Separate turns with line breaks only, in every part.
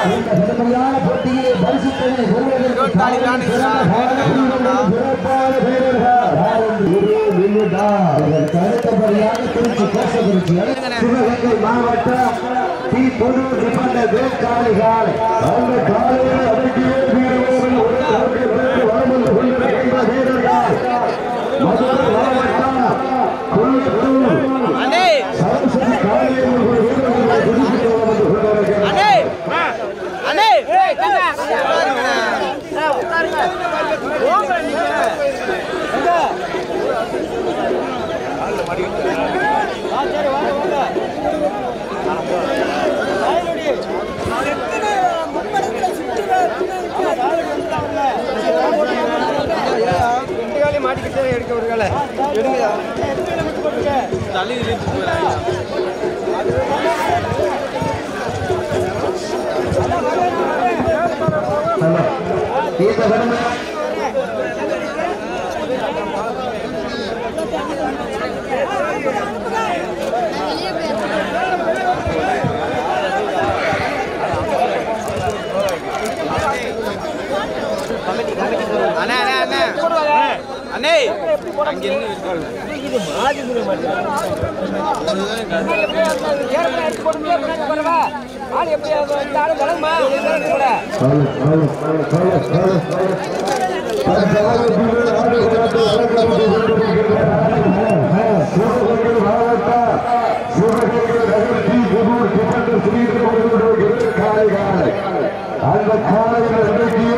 இந்த கடுமையான போட்டியை பரிசுத்தனை பெறுவதற்கு காரணம் சிறந்த காரணம் சிறப்பான வீரர்கள் யாரும் இரு வில்லுடா இதற்கு அடுத்தபடியாக திருச்சி கோசகுறிச்சி சிவகங்கை மாவட்டம் டி தொண்ணூறு நிபந்த வேட்காளிகள் அந்த காலையில் அடக்கிய வீரர்கள் ஒரு தரப்பில் பெற்று வரமல் கொண்டிருக்கின்ற வீரர்கள் மதுரை மாவட்டம் கொல்லத்தூர் சரஸ்வதி காலையில் ஒரு வீரர்களை குறிப்பிட்டு வந்து கொண்டிருக்கிறார்
மாட்டிக்கிட்டே எடுக்க ஒரு வேலை எடுங்க தள்ளி இழுத்து போயிடாங்க
இந்த கடமை
அண்ணே அண்ணே அண்ணே அண்ணே அங்கிருந்து இருக்காங்க
அந்த காலையில்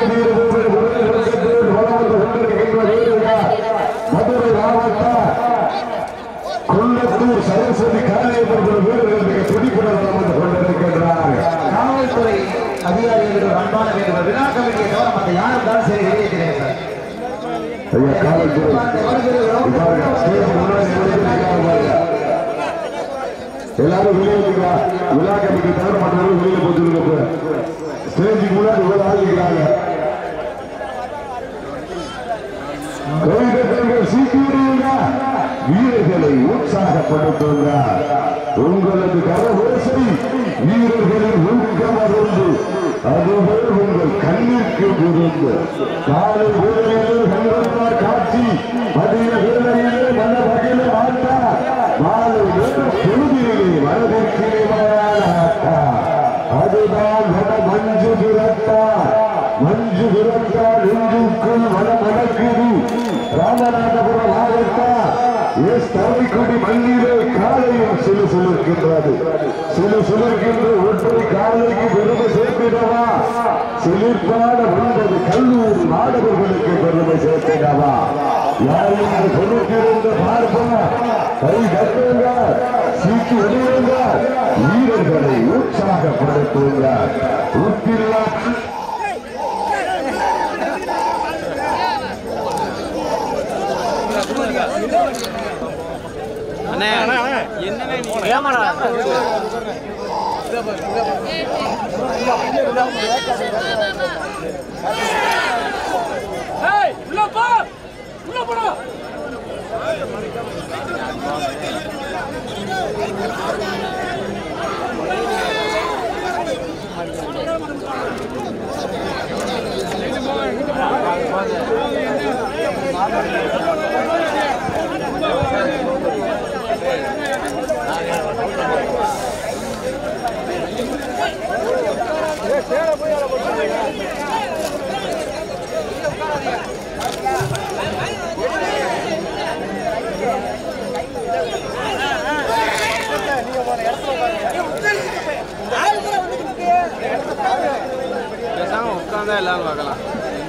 மதுரை மாவட்டம் கொல்லத்தூர் சரஸ்வதி காலையப்பர்கள் வீரர்கள் மிக துடிப்புடன் வந்து கொண்டிருக்கின்றார்கள்
காவல்துறை அதிகாரிகள் ஒரு அன்பான வேண்டுகோள் விழா கமிட்டியை தவிர மற்ற யாரும் தான் சரி வெளியேற்றினேன் சார்
ஐயா காவல்துறை இவ்வாறு ஸ்டேஜ் முன்னாடி நிறுத்தியிருக்காங்க. எல்லாரும் வெளியே வந்துங்களா விழா கமிட்டி தவிர மற்றவர்கள் வெளியில போச்சுருங்க ஸ்டேஜுக்கு முன்னாடி இவ்வளவு ஆள் இருக்கிறாங்க கைதட்டல்கள் சீக்கிரங்க வீரர்களை உற்சாகப்படுத்துங்க உங்களது கரவோசை வீரர்களின் ஊக்கம் அருந்து அதுவே உங்கள் கண்ணிற்கு விருந்து காலை வேளையிலே கண்கொண்டார் காட்சி மதிய வேளையிலே மன வகையில மாட்டா மாலை வேறு பொழுதிலே மனதிற்கிலே மாட்டா அதுதான் மன மஞ்சு விரட்டா மஞ்சு விரட்டா நெஞ்சுக்குள் மனம் மணக்குது ராமநாதபுரம் மாவட்டம் எஸ் தவிக்குடி மண்ணிலே காலையும் சிலு சிலிர்க்கின்றது சிலு சிலிர்க்கின்ற ஒற்றை காலைக்கு பெருமை சேர்த்திடவா சிலிர்ப்பான ஒன்பது கல்லூரி மாணவர்களுக்கு பெருமை சேர்த்திடவா யாரும் கொடுத்திருந்த பார்ப்பா கை கட்டுங்க சீட்டு வெளியுங்க வீரர்களை உற்சாகப்படுத்துங்க உப்பில்லா
அண்ணே என்னண்ணே நீங்க கேமரா பேசாம உட்காந்தா எல்லாம் பார்க்கலாம்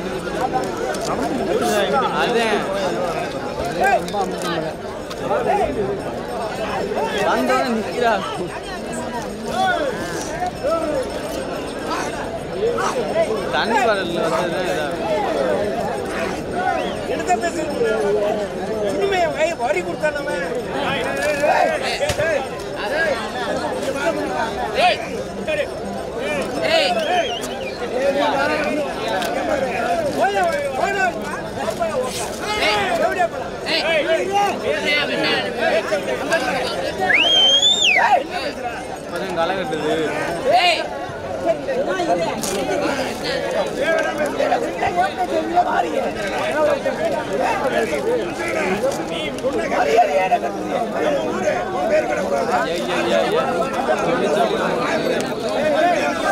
அதே வந்தோடனே நிக்கிறா தண்ணி பாடல வந்ததுதான் இதாகும்
வரி கொடுத்தா நம்ம
இப்பதான் களை கட்டுது ஏய், ஏய், ஏய், ஏய். சொல்லி சொல்லி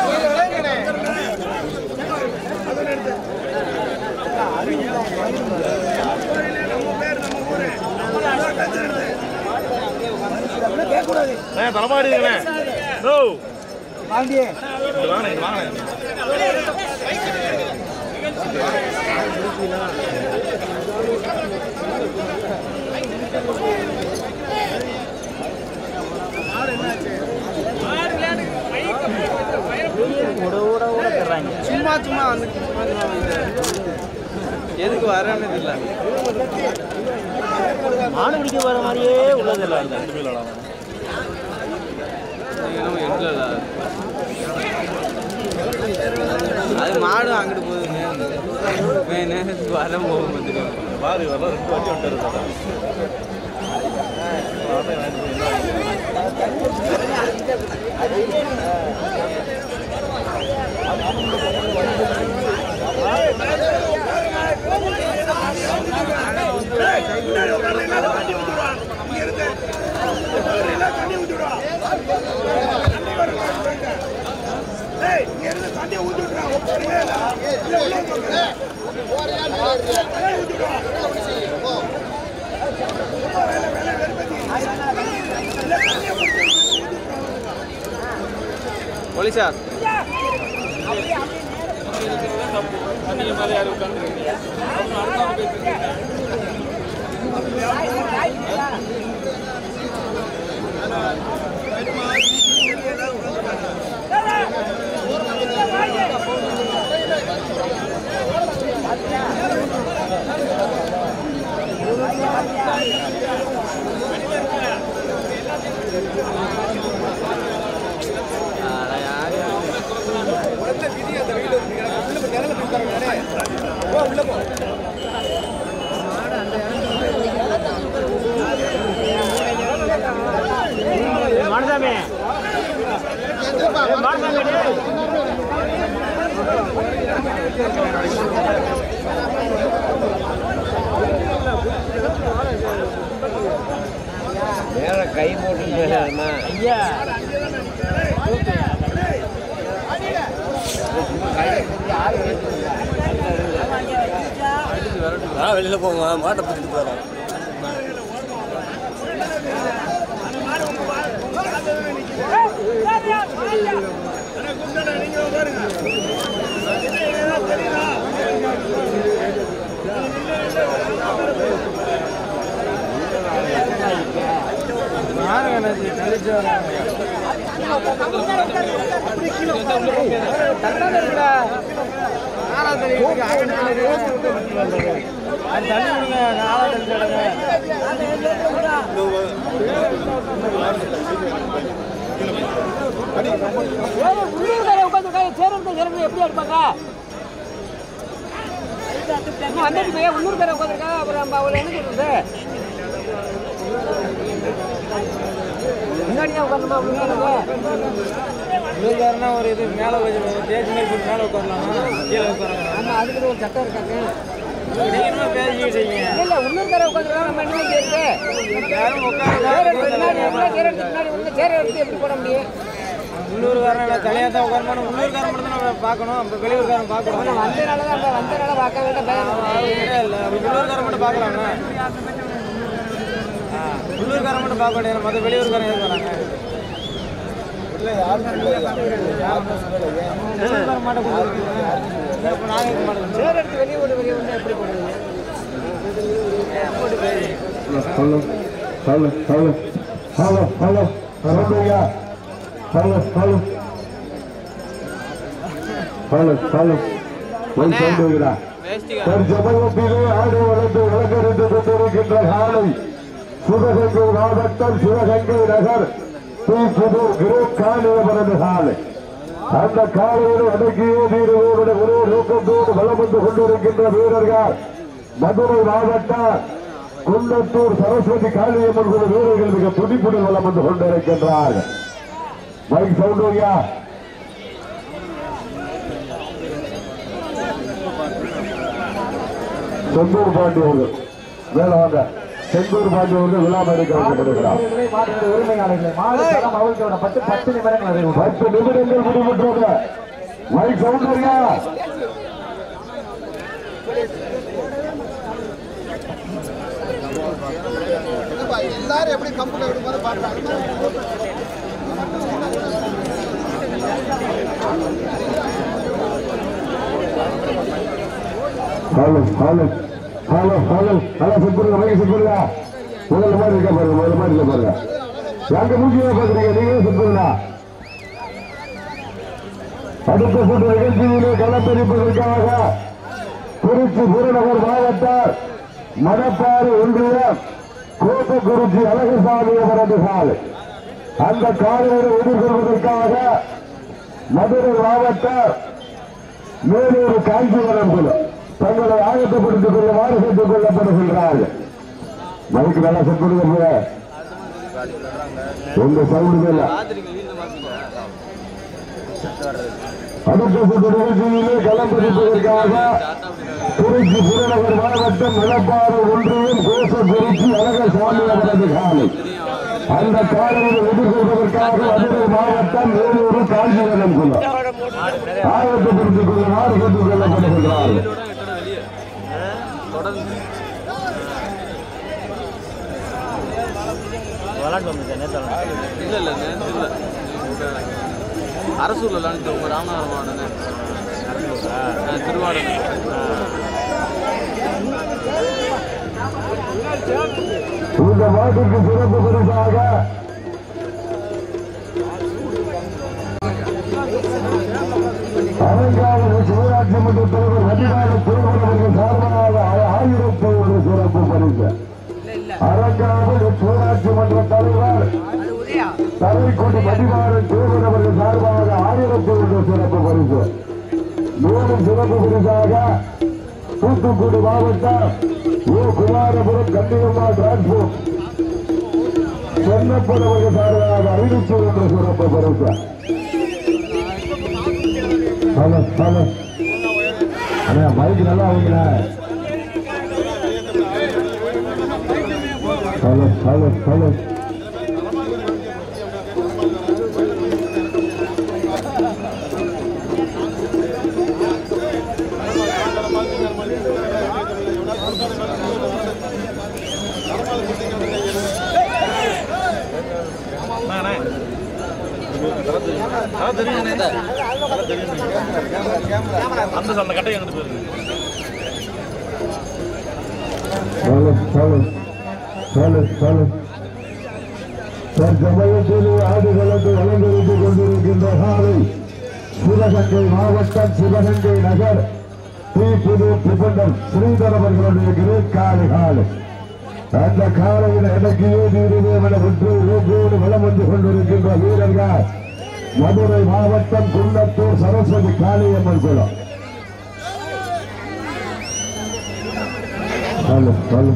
தலைமாடிங்கண்ணே ஓ வாங்க வாங்க வாங்க
சும்மா சும்மா வந்து சும்மா சும்மா வந்து. எதுக்கு வரேன்னு இல்லை
மாடு பிடிக்க வர மாதிரியே உள்ளதில்ல
இன்னும் எங்க இல்ல அது மாடும் அங்கிட்டு போகுது மேனு வர போகும் பார்த்துக்கோ
பாரு வரலாம் ரெண்டு வாட்டி வந்துட்டு
போலீஸார் அட யாரு
மாடசாமி மாடசாமி
மேல கை போட்டு
ஐயா
வெளியில போங்க மாட்டை பிடிச்சிட்டு போறேன்
உள்ளூர்கார உட்காந்து சேரத்தை சேரத்தை எப்படி இருப்பாங்க வந்துட்டு போய் உள்ளூர்கார உட்காந்துருக்காங்க அப்புறம் நம்ம அவளை என்ன சொல்றது முன்னாடியே உட்காந்துமா முன்னாடி
உள்ளூர்காரனா ஒரு இது மேலே ஸ்டேஜ் மாதிரி போட்டு மேலே உட்காரலாமா கீழே உட்காரலாம்
ஆமா அதுக்கு ஒரு சட்டம் இருக்காங்க
நீங்களும் பேசிக்கிட்டீங்க
இல்ல இல்ல உள்ளூர்கார உட்காந்துருக்காங்க நம்ம என்ன இருக்கு
யாரும்
சேர் எடுத்து பின்னாடி
உட்காந்து
இருந்தா சேர் எடுத்து பின்னாடி வந்து சேர் எடுத்து எப்படி போட முடியும்
உள்ளூர்காரன் நான் தனியாக தான் உட்காரணும் உள்ளூர்காரன் மட்டும் தான் நம்ம பார்க்கணும் அப்புறம் வெளியூர்காரன் பார்க்கணும்
நம்ம வந்தனால தான் நம்ம வந்தனால பார்க்க வேண்டாம் பயம்
இல்லை இல்லை உள்ளூர்காரன் மட்டும் பார்க்கலாமா ஆ உள்ளூர்காரன் மட்டும் பார்க்க வேண்டியது மற்ற வெளியூர்காரன் எதுக்கு வராங்க இல்லை யாரும் உள்ளூர்காரன் மட்டும் கொடுத்துருக்கீங்க இப்போ நாங்கள் இருக்க மாட்டோம்
சேர் எடுத்து வெளியே விட்டு வெளியே வந்து எப்படி போடுவீங்க
போட்டு போய்
hello hello hello hello hello சொல்லுங்க ஹலோ ஹலோ ஹலோ ஹலோ போய் சொல்லுகிறா
வேஷ்டிகா
தற்சமயத்திலே ஆடு வளர்ந்து வழக்கறிந்து கொண்டிருக்கின்ற காலை சிவகங்கை மாவட்டம் சிவகங்கை நகர் தூக்குதூர் குரு காணியபுரம் காலை அந்த காலையில் அடக்கிய வீரர்களுடைய ஒரே நோக்கத்தோடு வளம் வந்து கொண்டிருக்கின்ற வீரர்கள் மதுரை மாவட்டம் குன்னத்தூர் சரஸ்வதி காளியம்மன் குழு வீரர்கள் மிக துடிப்புடன் வளம் வந்து கொண்டிருக்கின்றார்கள் மைக் சவுண்ட் செந்தூர் பாண்டி அவர்கள் மேல வாங்க செந்தூர் பாண்டி அவர்கள் விழா மேடைக்கு வைக்கப்படுகிறார்
வீரர்களே, மாட்டினுடைய உரிமையாளர்களே மாடு களம் அவிழ்த்தோட பத்து பத்து நிமிடங்கள் அதை விடும்.
பத்து நிமிடங்கள் முடிவுற்றது மைக் சௌந்தர்யா
எல்லாரும் எப்படி கம்பெனி விடும்போது பாக்குறாங்க
hello hello hello hello hello செப்புருங்க மைக் செப்புருங்க முதல்ல மாதிரி இருக்க பாருங்க முதல்ல மாதிரி இருக்க பாருங்க எங்க மூஞ்சியை பாக்குறீங்க நீங்களே செப்புருங்க அடுத்த சுற்று நிகழ்ச்சியிலே களப்பறிப்பதற்காக திருச்சி புறநகர் மாவட்டம் மணப்பாறு ஒன்றியம் கோட்டக்குறிச்சி அழகசாமி அவரது சாலை அந்த காலையை எதிர்கொள்வதற்காக மதுரை மாவட்டம் மேலூர் காஞ்சிபுரம் குழு தங்களை ஆயத்தப்படுத்திக் கொள்ளுமாறு கேட்டுக் கொள்ளப்படுகின்றார்கள் மைக்கு நல்லா செட் பண்ணுங்க எந்த சவுண்டுமே இல்லை
ராத்திரிக்கு வீட்டில் மாற்றிங்க
அடுத்த சுற்று நிகழ்ச்சியிலே களப்பறிப்பதற்காக திருச்சி புறநகர் மாவட்டம் மணப்பாறு ஒன்றியம் கோசக்குறிச்சி அழகசாமி அவரது காலை அந்த காலையை எதிர்கொள்வதற்காக மதுரை மாவட்டம் மேலூர் காஞ்சிபுரம் குழு ஆயத்தப்படுத்திக் கொள்ளுமாறு கேட்டுக் கொள்ளப்படுகின்றார்கள்
இதோட எட்டோட வெளியே தொடர்ந்து இல்லை இல்லை நேற்று இல்லை அரசூரில் விளாண்டு உங்கள் ராமநாதபுரம் மாவட்டம்னே திருவாடனை
இந்த மாட்டுக்கு சிறப்பு பரிசாக அலங்காவது சிவராட்சி மன்ற தலைவர் ரவிநாத திருமணத்திற்கு சார்பாக ஆயிரத்தி ஒரு சிறப்பு பரிசு அலங்காவது சிவராட்சி மன்ற தலைவர் தலைக்குடி மதிவாரன் திருமணவர்கள் சார்பாக ஆயிரத்தி ஒன்று சிறப்பு பரிசு மேலும் சிறப்பு பரிசாக தூத்துக்குடி மாவட்டம் ஓ குமாரபுரம் கண்டியம்மா டிரான்ஸ்போர்ட் சொன்னப்படவர்கள் சார்பாக அறிவிச்சு என்ற சிறப்பு பரிசு ஹலோ ஹலோ அண்ணா மைக் நல்லா அவங்க hello hello hello hello hello hello hello தற்சமயத்தில் ஆடுகளத்து அலங்கரித்துக் கொண்டிருக்கின்ற காலை சிவகங்கை மாவட்டம் சிவகங்கை நகர் தீப்புது திபண்டம் ஸ்ரீதர் அவர்களுடைய கிரேட் காலை காலை அந்த காலையில் எனக்கு ஏதீருவேவன ஒன்று ஊக்கோடு வளம் வந்து கொண்டிருக்கின்ற வீரர்கள் மதுரை மாவட்டம் குன்னத்தூர் சரஸ்வதி காளியம்மன் குளம் ஹலோ ஹலோ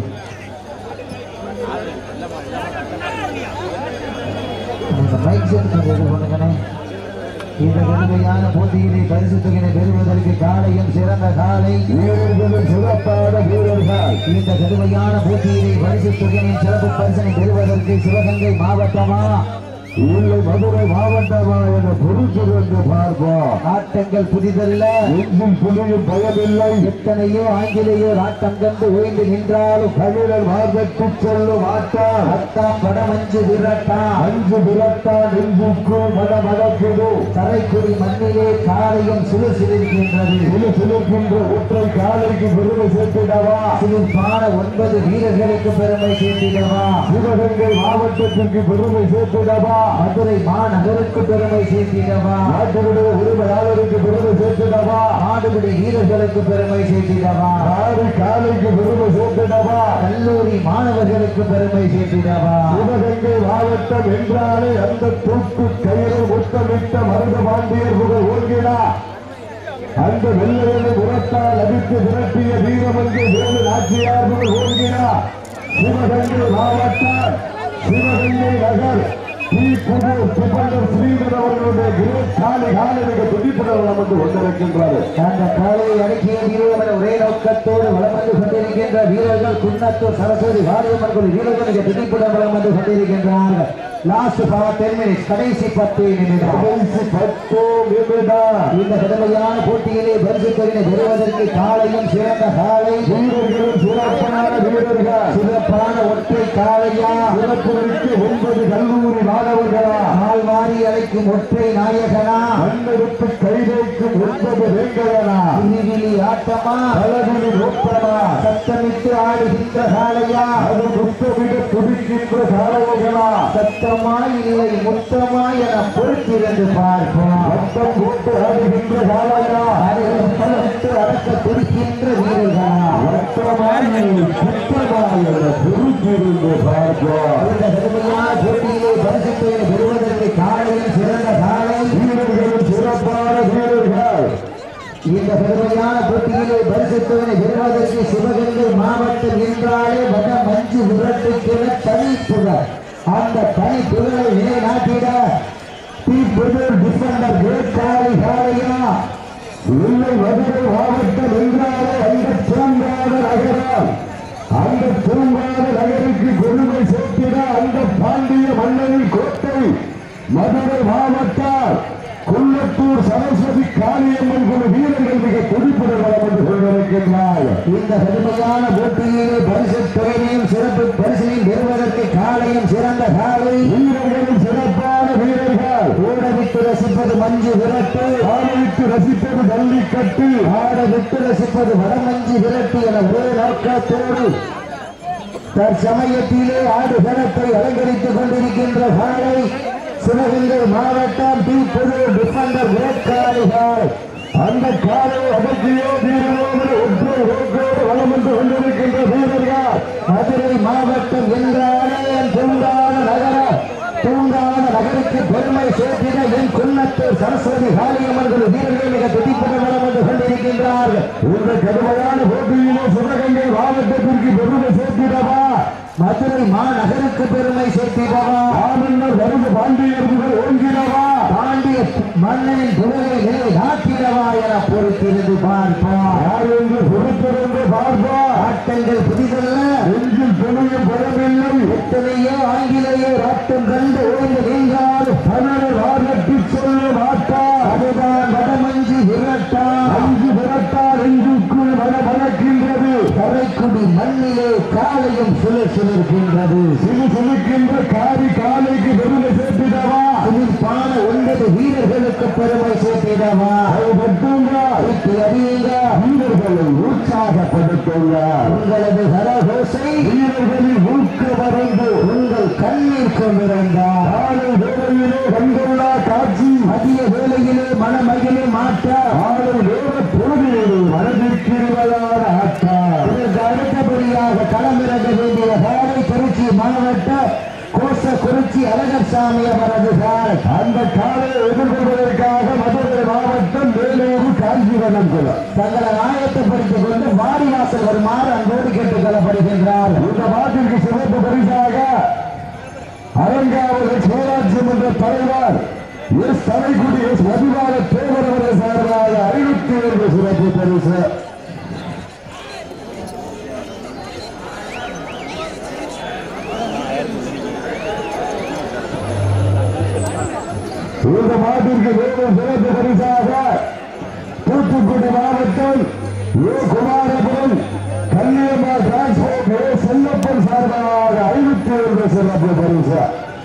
இந்த மைக் செட் கொஞ்சம் இது பண்ணுங்கண்ணே இந்த கடுமையான போட்டியிலே பரிசு தொகையினை பெறுவதற்கு காலையும் சிறந்த காலை
வீரர்களும் சிறப்பான வீரர்கள்
இந்த கடுமையான போட்டியிலே பரிசு தொகையின் சிறப்பு பரிசனை பெறுவதற்கு சிவகங்கை மாவட்டமா
இல்லை மதுரை மாவட்டமா என பொறுத்து என்று பார்ப்போம்
ஆட்டங்கள் புதிதல்ல
நெஞ்சில் புலியும் பயமில்லை
எத்தனையோ ஆங்கிலேயர் ஆட்டம் கண்டு ஓய்ந்து நின்றாலும்
கவிழல் மார்பட்டு செல்லும் ஆட்டம்
அத்தாம் படமஞ்சு விரட்டா
அஞ்சு விரட்டா நெஞ்சுக்கு மன மடக்குது
தரைக்குடி மண்ணிலே காலையும் சிறு சிலிர்க்கின்றது
சிலு சிலுக்கின்ற ஒற்றை காலைக்கு பெருமை சேர்த்திடவா
சிலிர்ப்பான ஒன்பது வீரர்களுக்கு பெருமை சேர்த்திடவா
சிவகங்கை மாவட்டத்திற்கு பெருமை சேர்த்திடவா
மதுரை மாநகருக்கு பெருமை சேர்த்திடவா
நாட்டினுடைய உரிமையாளருக்கு பெருமை சேர்த்திடவா
ஆடுபிடி வீரர்களுக்கு பெருமை சேர்த்திடவா
ஆறு காலைக்கு பெருமை சேர்த்திடவா
கல்லூரி மாணவர்களுக்கு பெருமை சேர்த்திடவா
சிவகங்கை மாவட்டம் என்றாலே அந்த தூக்கு கயிறு முத்தமிட்ட மருத பாண்டியர் புகழ் ஓங்கினா அந்த வெள்ளையனை உரத்தால் அடித்து விரட்டிய வீரமங்கை வேலு நாச்சியார் புகழ் ஓங்கினா சிவகங்கை மாவட்டம் சிவகங்கை நகர் டி புது சுப்பண்டர் ஸ்ரீதர் அவர்களுடைய கிரேட் காலை காலை மிக துடிப்புடன் வந்து கொண்டிருக்கின்றார்
அந்த காலையை அடக்கிய வீரர்கள் என ஒரே நோக்கத்தோடு வளம் வந்து கொண்டிருக்கின்ற வீரர்கள் குன்னத்தூர் சரஸ்வதி வாரியம்மன் கோயில் வீரர்கள் மிக துடிப்புடன் வளம் வந்து கொண்டிருக்கின்றார்கள் லாஸ்ட் பவர் டென் மினிட்ஸ் கடைசி பத்து நிமிடம்
கடைசி பத்து நிமிடம்
இந்த கடுமையான போட்டியிலே பரிசு தொகையினை பெறுவதற்கு காலையும் சிறந்த காலை
வீரர்களும் சிறப்பான வீரர்கள்
சிறப்பான ஒற்றை காலையா
சிறப்புகளுக்கு ஒன்பது கல்லூரி மாணவர்களா
நாள் மாறி அழைக்கும் ஒற்றை நாயகனா
மண்ணெடுத்து கைதைக்கும் ஒன்பது வேங்கையனா
விழிவிழி ஆட்டமா
அழகில் ஒப்பனா
சத்தமிட்டு ஆடுகின்ற காலையா
அது முத்தமிட துடிக்கின்ற காலைகளா
சத்தமா இல்லை முத்தமா என பொறுத்திருந்து பார்ப்போம்
ரத்தம் போட்டு ஆடுகின்ற காலையா
அதில் பலத்து அடக்க துடிக்கின்ற வீரர்களா
ரத்தமாய் சுத்தமாய் என பொறுத்திருந்து பார்ப்போம்
இந்த கடுமையான போட்டியிலே பரிசு தொகையை பெறுவதற்கு காலையும் சிறந்த காலை
வீரர்களும் சிறப்பான வீரர்கள்
இந்த பெருமையான போட்டியிலே பரிசுத்தவனை பெறுவதற்கு சிவகங்கை மாவட்டம் என்றாலே வட மஞ்சு விரட்டுக்கிற தனி புகழ் அந்த தனி புகழை நிலைநாட்டிட தி புகழ் டிஃபெண்டர் வேட்காளி காளையா
இல்லை மதுரை மாவட்டம் என்றாலே அந்த பூங்காத நகரம் அந்த பூங்காத நகருக்கு பெருமை சேர்த்திட அந்த பாண்டிய மன்னரின் கோட்டை மதுரை மாவட்டம் குள்ளத்தூர் சரஸ்வதி காளியம்மன் குழு வீரர்கள் மிக துடிப்புடன் வளம் வந்து கொண்டிருக்கின்றார்
இந்த பெருமையான போட்டியிலே பரிசு தொகையையும் சிறப்பு பரிசையும் பெறுவதற்கு காளையும் சிறந்த காலை
வீரர்களும் சிறப்பான வீரர்கள்
ஓடவிட்டு ரசிப்பது மஞ்சு விரட்டு
ஆணையிட்டு ரசிப்பது ஜல்லிக்கட்டு
ஆட விட்டு ரசிப்பது வடமஞ்சி விரட்டு என ஒரே நோக்கத்தோடு தற்சமயத்திலே ஆடுகளத்தை அலங்கரித்துக் கொண்டிருக்கின்ற காலை சிவகங்கை மாவட்டம் டி புது டிஃபெண்டர் வேட்காளிகள்
அந்த காலை அடக்கியோ வீரரோடு ஒற்றை ஓட்டோடு வளம் வந்து கொண்டிருக்கின்ற வீரர்கள்
மதுரை மாவட்டம் என்றாலே என் தூங்கான நகரம் தூங்கான நகருக்கு பெருமை சேர்த்திட என் குன்னத்தூர் சரஸ்வதி காளியம்மன்கள் வீரர்கள் மிக துடிப்புடன் வளம் வந்து கொண்டிருக்கின்றார்கள்
இந்த கடுமையான போட்டியிலே சிவகங்கை மாவட்டத்திற்கு பெருமை சேர்த்திடவா
மதுரை மாநகருக்கு பெருமை சேர்த்திடவா
ஆனந்தர் வருது பாண்டியர்கள் ஓங்கிடவா
பாண்டிய மன்னனின் புகழை நிலை நாட்டிடவா என பொறுத்திருந்து பார்ப்போம்
யார் என்று பொறுத்திருந்து பார்ப்பா
ஆட்டங்கள் புதிதல்ல
நெஞ்சில் துணையும் படவில்லை
எத்தனையோ ஆங்கிலேயோ ஆட்டம் கண்டு ஓய்ந்து நின்றால்
தமிழர் ஆகட்டி சொல்ல மாட்டார்
அதுதான் வடமஞ்சி விரட்டா
அஞ்சு விரட்டார் நெஞ்சுக்குள் வர வளர்க்கின்றது
கரைக்குடி மண்ணிலே காலையும் சுழல் சுழற்கின்றது
சிறு சிலுக்கின்ற காரி காலைக்கு பெருமை சேர்த்திடவா
சிலிர்ப்பான ஒன்பது வீரர்களுக்கு பெருமை சேர்த்திடவா
அது மட்டும்தான்
வெற்றி அறியுங்க
வீரர்களை உற்சாகப்படுத்துங்க
உங்களது கரகோசை
வீரர்களின் ஊக்க மருந்து
உங்கள் கண்ணீர் கொண்டிருந்தார்
காலை வேளையிலே கண்டுள்ள காட்சி
மதிய வேளையிலே மனமகிழே மாற்ற
ஆலை வேத பொழுதிலே மனதிற்கிருவதான ஆட்டம்
இதற்கு அடுத்தபடியாக களமிறங்க வேண்டிய பாதை திருச்சி மாவட்ட கோச குறிச்சி அழகர் சாமி அவரது சாலை
அந்த காலை எதிர்கொள்வதற்காக மதுரை மாவட்டம் வேலூர் காஞ்சிவரம் குளம்
தங்களை ஆயத்தப்படுத்திக் கொண்டு வாரிவாசல் வருமாறு அன்போடு கேட்டுக் கொள்ளப்படுகின்றார்
இந்த நாட்டிற்கு சிறப்பு பரிசாக அரங்காவல் ஊராட்சி மன்ற தலைவர் எஸ் தலைக்குடி எஸ் மதிவாள தேவர் அவர்கள் சார்பாக ஐநூத்தி ஏழு சிறப்பு பரிசு இந்த மாட்டிற்கு வேறு சிறப்பு பரிசாக தூத்துக்குடி மாவட்டம் A Kumarapuram Kalliyamma transport A Chellappan சார்பாக ஐநூத்தி ஏழு சிறப்பு பரிசு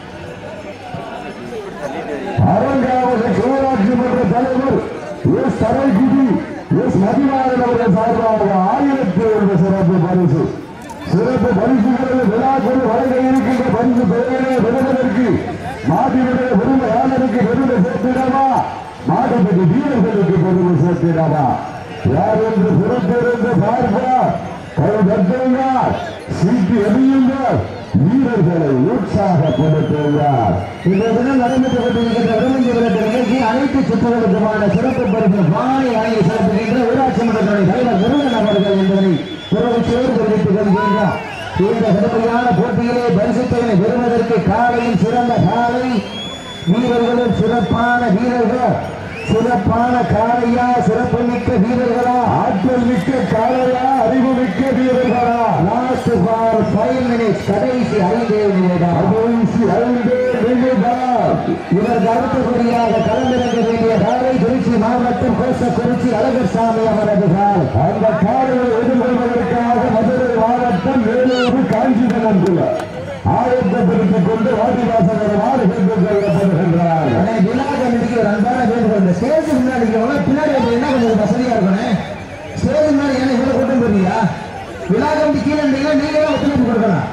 அரங்காவதி ஊராட்சி மன்ற தலைவர் எஸ் தரைக்குடி எஸ் மதிவாரன் அவர்கள் சார்பாக ஆயிரத்தி ஏழு சிறப்பு பரிசு சிறப்பு பரிசுகளில் விழாக்கள் வழங்க இருக்கின்ற பரிசு பெயரை பெறுவதற்கு மாட்டினுடைய பெருமை யாருக்கு பெருமை சேர்த்திடவா மாட்டுப்பட்டி வீரர்களுக்கு பெருமை சேர்த்திடவா யார் என்று பொறுத்திருந்து பார்ப்பார் கை தட்டுங்கள் சீட்டு எரியுங்கள் வீரர்களை உற்சாகப்படுத்துகிறார்
இந்த தினம் நடைபெற்றுக் கொண்டிருக்கின்ற விரும்பி விரட்டு நிகழ்ச்சி அனைத்து சுற்றுகளுக்குமான சிறப்பு பரிசு வாணி வழங்கி சிறப்புகின்ற ஊராட்சி மன்றத்துடைய தலைவர் முருகன் அவர்கள் என்பதனை துறவு சேர் தெரிவித்துக் கொள்கின்றார் இந்த கடுமையான போட்டியிலே பரிசுத்தவனை பெறுவதற்கு காலையில் சிறந்த காலை வீரர்களும் சிறப்பான வீரர்கள் சிறப்பான காளையா சிறப்பு மிக்க வீரர்களா ஆற்றல் மிக்க காளையா அறிவு மிக்க வீரர்களா லாஸ்ட் ஃபார் ஃபைவ் மினிட்ஸ் கடைசி ஐந்தே நிமிடம் கடைசி ஐந்தே நிமிடம் இதற்கு அடுத்தபடியாக களமிறங்க வேண்டிய காலை திருச்சி மாவட்டம் கோசக்குறிச்சி அழகர் சாமி அவரது கால் அந்த காலையை எதிர்கொள்வதற்காக மதுரை மாவட்டம் வேலூர் காஞ்சிபுரம் ஆயத்தப்படுத்திக் கொண்டு வாடிவாசகர் மாறுகின்ற கொள்ளப்படுகின்றார் விழா கமிட்டிக்கு ஒரு அன்பான வேண்டுகோள் இந்த ஸ்டேஜ் முன்னாடி இருக்கிறவங்க பின்னாடி வந்து என்ன கொஞ்சம் வசதியா இருக்கணும் ஸ்டேஜ் முன்னாடி ஏன்னா இவ்வளவு கூட்டம் போறீங்களா விழா கமிட்டி கீழே இருந்தீங்கன்னா நீங்க தான் ஒத்துழைப்பு கொடுக்கணும்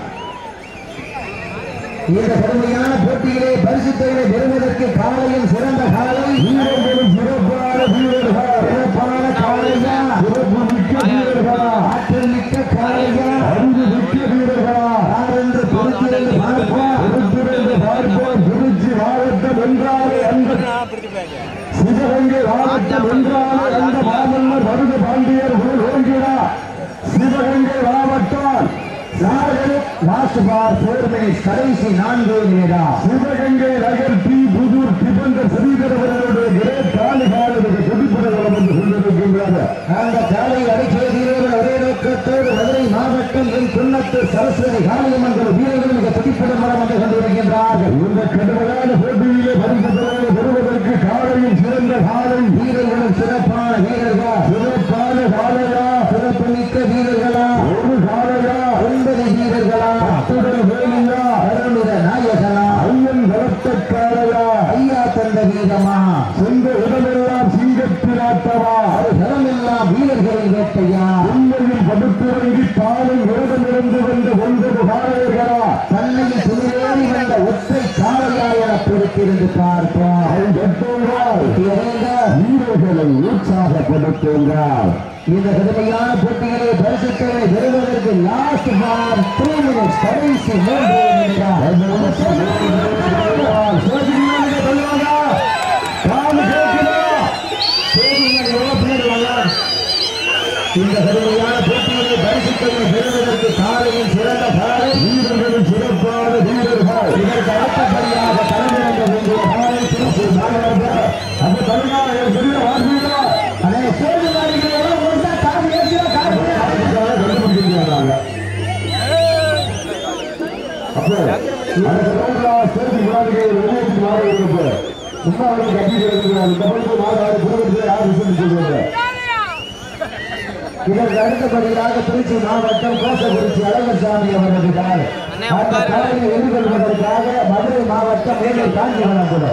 இந்த கடுமையான போட்டியிலே பரிசு தொகையை பெறுவதற்கு காலையில் சிறந்த காலை வீரர்களும் சிறப்பான வீரர்கள் சிறப்பான காலையா சிறப்பு மிக்க வீரர்களா ஆற்றல் மிக்க காலையா அறிவு மிக்க வீரர்களா யார் என்று பொறுத்திருந்து பார்ப்போம் பொறுத்திருந்து பார்ப்போம் திருச்சி மாவட்டம் என்றாலே அந்த சிவகங்கை மாவட்டம் என்றாலே அந்த மாமன்னர் மருது பாண்டியர் ஓங்கிடா சிவகங்கை மாவட்டம் லாஸ்ட் பார் போர் மினிட்ஸ் கடைசி நான்கு நிமிடம் சிவகங்கை நகர் டி புதூர் திபந்த ஸ்ரீதர் அவர்களுடைய கிரேட் காலி காலுக்கு துடிப்புடன் வந்து கொண்டிருக்கின்றது அந்த காலை அடிக்கிற வீரர்கள் ஒரே நோக்கத்தோடு மதுரை மாவட்டம் என் குன்னத்து சரஸ்வதி காளியம்மன் வீரர்கள் மிக துடிப்புடன் வளம் வந்து கொண்டிருக்கின்றார்கள் இந்த கடுமையான போட்டியிலே பரிசுத்தலை பெறுவதற்கு காலையில் சிறந்த காலை வீரர்களும் சிறப்பான வீரர்கள் சிறப்பான காலையா சிறப்பு மிக்க வீரர்களா ஒரு காலையா ஒன்பது வீரர்களா அத்துடன் வேலியா அருளித நாயகனா ஐயன் வளர்த்த காலையா ஐயா தந்த வீரமா சொந்த இடமெல்லாம் சிங்கத்தினாட்டவா அது இடமெல்லாம் வீரர்களின் வேட்டையா உண்மையில் படுத்துறங்கி தானும் விரதமிருந்து வந்த ஒன்பது காலையர்களா தன்னையில் துணிவேறி வந்த ஒற்றை காலையா என பிடித்திருந்து பார்ப்போம் வீரர்களை உற்சாகப்படுத்துங்கள் இந்த கடுமையான போட்டிகளை பரிசுத்தலை பெறுவதற்கு லாஸ்ட் பார் த்ரீ மினிட்ஸ் கடைசி மூன்று நிமிடம் இந்த கடுமையான போட்டியை பரிசுத்தலை பெறுவதற்கு காலையில் சிறந்த காலை வீரர்களும் சிறப்பான வீரர்கள் இதற்கு அடுத்தபடியாக தலைமையாக வேண்டிய காலை திருச்சி மாணவர்கள் அந்த தமிழ்நாடு பெரிய வாசிகளா அதை சேர்ந்து மாறிக்கிறோம் ஒன்றா கால் ஏற்றியா கால் கண்டுபிடிக்கிறாங்க அப்போ அந்த ரவுண்டா சேர்ந்து விளையாடுகிற வெளியேற்றி மாறுகிறது சும்மா அவங்க கட்டி இருக்கிறாங்க இந்த பகுதியில் மாறாடு குடும்பத்தில் யார் சொல்லி சொல்றாங்க இதற்கு அடுத்தபடியாக திருச்சி மாவட்டம் கோசக்குறிச்சி அழகர்சாமி அவரது கார் அந்த காரினை எதிர்கொள்வதற்காக மதுரை மாவட்டம் மேலே காஞ்சிபுரம் கூட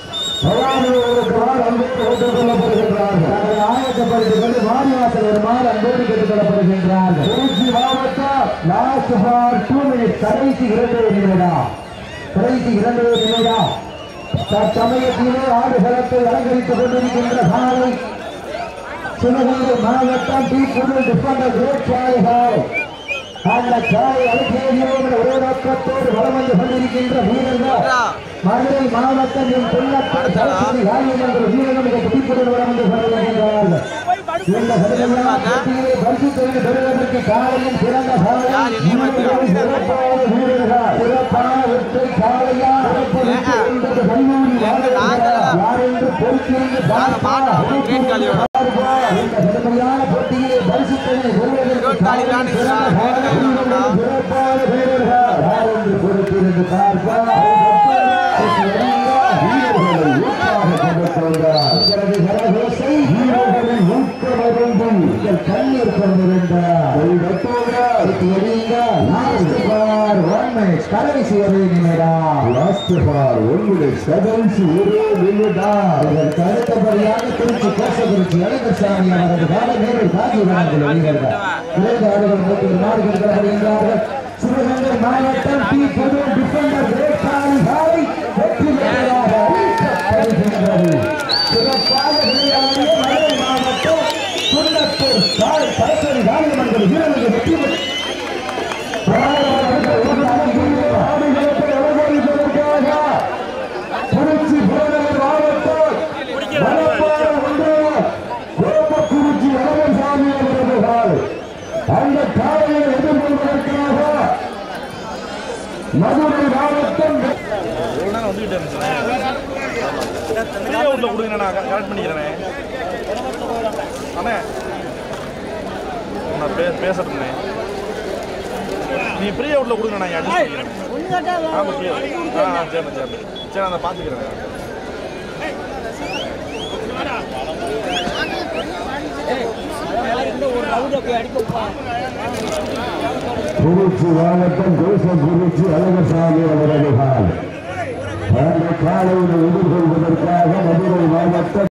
ஆயத்தப்படுத்திக் கொண்டு வாரிவாசல் வருமாறு அன்போடு கேட்டுக் கொள்ளப்படுகின்றார்கள் திருச்சி மாவட்டம் லாஸ்ட் ஃபார் டூ மினிட்ஸ் கடைசி இரண்டு நிமிடம் கடைசி இரண்டு நிமிடம் தற்சமயத்திலே ஆடுகளத்தை அலங்கரித்துக் கொண்டிருக்கின்ற சாலை சிவகங்கை மாவட்டம் டி புதூர் டிஃபெண்டர் கிரேட் சாலைகள் அந்த சாலை அலுவலகம் ஒரே நோக்கத்தோடு வளம் வந்து கொண்டிருக்கின்ற வீரர்கள் மதுரை மாவட்டம் என் கொல்லப்பட்ட சரஸ்வதி காரியமன்ற வீரர்கள் மிக பிடிப்புடன் வளம் வந்து கொண்டிருக்கின்றார்கள் இந்த கடுமையான போட்டியிலே பரிசுத்தொகை பெறுவதற்கு காலையில் சிறந்த காலை வீரர்கள் சிறப்பான வீரர்கள் சிறப்பான வெற்றி காலையா சிறப்பு மிக்க என்பது கல்லூரி மாணவர்கள் யார் என்று பொறுத்திருந்து பார்ப்பார் இந்த கடுமையான போட்டியிலே பரிசுத்தனை பெறுவதற்கு காலையில் சிறந்த காலை வீரர்கள் சிறப்பான வீரர்கள் யார் என்று பொறுத்திருந்து பார்ப்பார் வீரர்களை உற்சாகப்படுத்துகிறார் உங்களது கரகோசை வீரர்களை ஊக்கமருந்தும் உங்கள் கண்ணீர் கொண்டிருந்தார் கடைசி ஒரே நிமிடம் லாஸ்ட் பார் ஒன்று கடைசி ஒரே நிமிடம் இதற்கு அடுத்தபடியாக திருச்சி கோசகுறிச்சி அழகர்சாமி அவரது கால நேரில் காட்சி வழங்கிய வீரர்கள் இரண்டு ஆடுகள் நோக்கி மாறுகின்றனர் சிவகங்கை மாவட்டம் டி பொது டிஃபெண்டர் கிரேட்டாளி காலை வெற்றி பெற்றதாக அறிவிக்கப்படுகின்றது சிறப்பாக விளையாடிய மதுரை மாவட்டம் குன்னத்தூர் சாலை சரஸ்வதி காளியம்மன் வீரர்கள் வெற்றி பெற்று திருச்சி புறநகர் மாவட்டம் மணப்பாறை ஒன்றியம் கோபக்குறிச்சி அழகசாமி அவர்கள் அந்த காலையை எதிர்கொள்வதற்காக
அவுட்ல கொடுங்க நான் கரெக்ட் பண்ணிக்கிறேன் அண்ணே நான் பே பேசுறேண்ணே நீ ஃப்ரீ அவுட்ல கொடுங்க நான் அட்ஜஸ்ட் பண்ணிக்கிறேன் ஆமா சரி ஆ சரி சரி சரி நான் பார்த்துக்கிறேன்
திருச்சி மாவட்டம் தேசக்குறிச்சி அழகசாமி அவரது காலை அந்த காலையில் எதிர்கொள்வதற்காக மதுரை மாவட்டம்